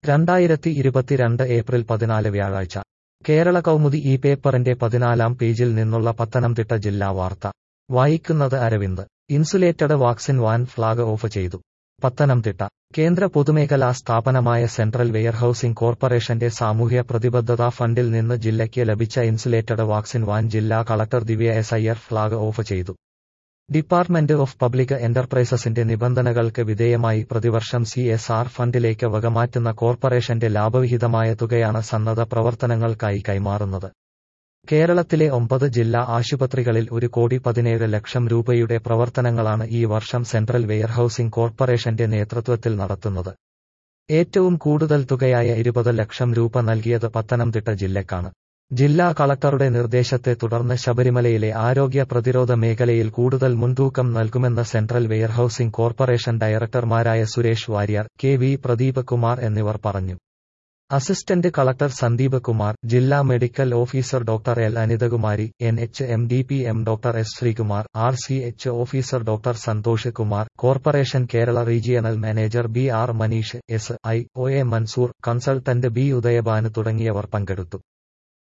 രണ്ടായിരത്തി ഇരുപത്തിരണ്ട് ഏപ്രിൽ പതിനാല് വ്യാഴാഴ്ച കേരള കൗമുദി ഈ പേപ്പറിന്റെ പതിനാലാം പേജിൽ നിന്നുള്ള പത്തനംതിട്ട ജില്ലാ വാർത്ത വായിക്കുന്നത് Aravind insulated vaccine van flag off ചെയ്തു പത്തനംതിട്ട കേന്ദ്ര പൊതുമേഖലാ സ്ഥാപനമായ സെൻട്രൽ വെയർഹൌസിംഗ് കോർപ്പറേഷന്റെ സാമൂഹ്യ പ്രതിബദ്ധതാ ഫണ്ടിൽ നിന്ന് ജില്ലയ്ക്ക് ലഭിച്ച ഇൻസുലേറ്റഡ് വാക്സിൻ വാൻ ജില്ലാ collector Divya S Iyer flag off ചെയ്തു ഡിപ്പാർട്ട്മെന്റ് ഓഫ് പബ്ലിക് എന്റർപ്രൈസസിന്റെ നിബന്ധനകൾക്ക് വിധേയമായി പ്രതിവർഷം സി എസ് ആർ ഫണ്ടിലേക്ക് വകമാറ്റുന്ന കോർപ്പറേഷന്റെ ലാഭവിഹിതമായ തുകയാണ് സന്നദ്ധ പ്രവർത്തനങ്ങൾക്കായി കൈമാറുന്നത് കേരളത്തിലെ ഒമ്പത് ജില്ലാ ആശുപത്രികളിൽ ഒരു കോടി പതിനേഴ് ലക്ഷം രൂപയുടെ പ്രവർത്തനങ്ങളാണ് ഈ വർഷം സെൻട്രൽ വെയർഹൌസിംഗ് കോർപ്പറേഷന്റെ നേതൃത്വത്തിൽ നടത്തുന്നത് ഏറ്റവും കൂടുതൽ തുകയായ ഇരുപത് ലക്ഷം രൂപ നൽകിയത് പത്തനംതിട്ട ജില്ലക്കാണ് ജില്ലാ കളക്ടറുടെ നിർദ്ദേശത്തെ തുടർന്ന് ശബരിമലയിലെ ആരോഗ്യ പ്രതിരോധ മേഖലയിൽ കൂടുതൽ മുൻതൂക്കം നൽകുമെന്ന് സെൻട്രൽ വെയർഹൌസിംഗ് കോർപ്പറേഷൻ ഡയറക്ടർമാരായ സുരേഷ് വാര്യർ കെ വി പ്രദീപ് കുമാർ എന്നിവർ പറഞ്ഞു അസിസ്റ്റന്റ് കളക്ടർ സന്ദീപ് കുമാർ ജില്ലാ medical officer doctor L Anithakumari N H M D P M doctor S Sreekumar R C H officer doctor Santhosh Kumar corporation Kerala regional manager B R Manish S I O A Mansoor consultant B Udayabhanu തുടങ്ങിയവർ പങ്കെടുത്തു